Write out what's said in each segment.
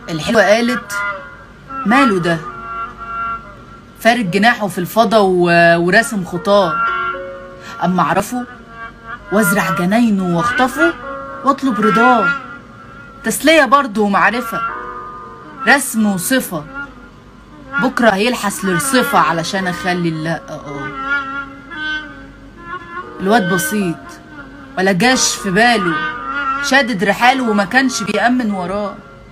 الحلوة قالت ماله ده فارد جناحه في الفضا و- وراسم خطاه اما اعرفه وازرع جناينه واخطفه واطلب رضاه تسلية برضه ومعرفة رسم وصفة بكرة هيلحس للصفة علشان اخلي اللا اه الواد بسيط ولا جاش في باله شادد رحاله وما كانش بيأمن وراه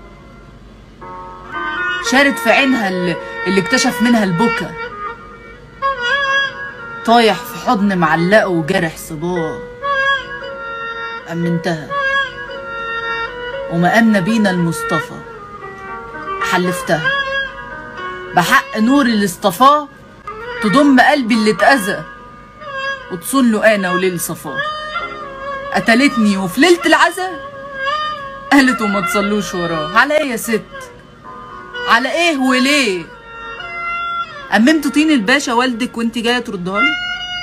شارد في عينها اللي, اللي اكتشف منها البكا طايح في حضن معلقه وجرح صباه أمنتها وما أمن بينا المصطفى حلفتها بحق نور اللي اصطفاه تضم قلبي اللي اتأذى وتصون له أنا وليل صفاه قتلتني وفي ليلة العزا قالت وما تصلوش وراه على ايه يا ست على ايه وليه أممت طين الباشا والدك وانت جايه تردها له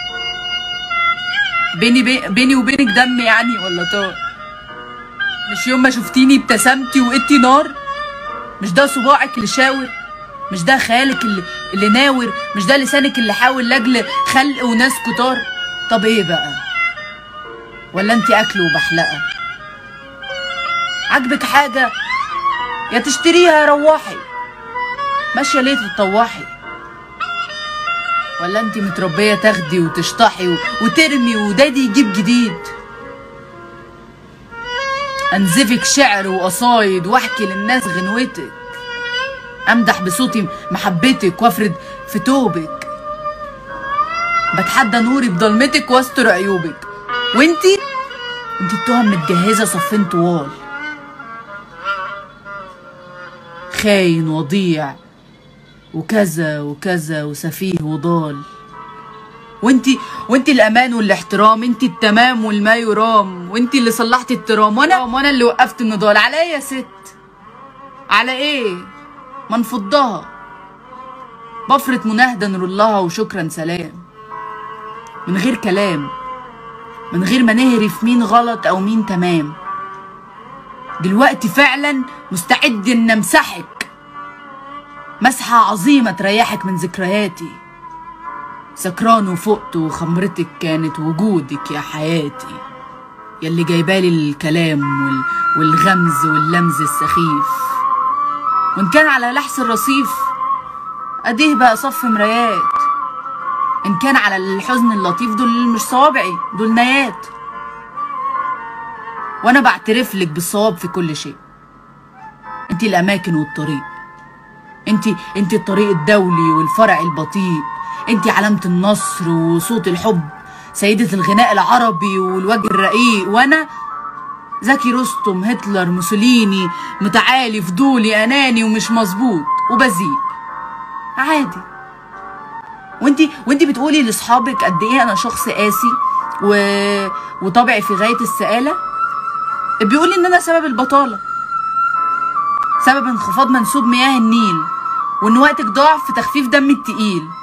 بيني بي... بيني وبينك دم يعني ولا طار مش يوم ما شفتيني ابتسمتي وقدتي نار مش ده صباعك اللي شاور مش ده خيالك اللي, اللي ناور مش ده لسانك اللي حاول لاجل خلق وناس كتار طب ايه بقى ولا انت اكل وبحلقه عاجبك حاجه يا تشتريها يا روحي ماشيه ليه تتطوحي ولا انت متربيه تاخدي وتشطحي و- وترمي ودادي يجيب جديد انزفك شعر وقصايد واحكي للناس غنوتك امدح بصوتي محبتك وافرد في توبك بتحدى نوري بضلمتك واستر عيوبك وانتي انتي التهم متجهزه صفين طوال خاين وضيع وكذا وكذا وسفيه وضال وانتي وانتي الامان والاحترام انتي التمام والما يرام وانتي اللي صلحتي الترام وانا وانا اللي وقفت النضال على ايه يا ست على ايه ما نفضها بفرط مناهدة نرولها وشكرا سلام من غير كلام من غير ما نهري في مين غلط او مين تمام دلوقتي فعلا مستعد ان امسحك مسحة عظيمة تريحك من ذكرياتي سكران وفقت وخمرتك كانت وجودك يا حياتي يلي جايبالي الكلام وال... والغمز واللمز السخيف وان كان على لحس الرصيف اديه بقى صف مرايات ان كان على الحزن اللطيف دول مش صوابعي دول نيات وانا بعترف لك بالصواب في كل شيء انت الاماكن والطريق انت انت الطريق الدولي والفرع البطيء انت علامة النصر وصوت الحب سيدة الغناء العربي والوجه الرقيق وانا زكي رستم هتلر موسوليني متعالي فضولي اناني ومش مظبوط وبذيء عادي وانتي وانتي بتقولي لاصحابك قد ايه انا شخص قاسي و... وطبعي في غايه السآلة بيقولي ان انا سبب البطالة سبب انخفاض منسوب مياه النيل وان وقتك ضاع في تخفيف دم التقيل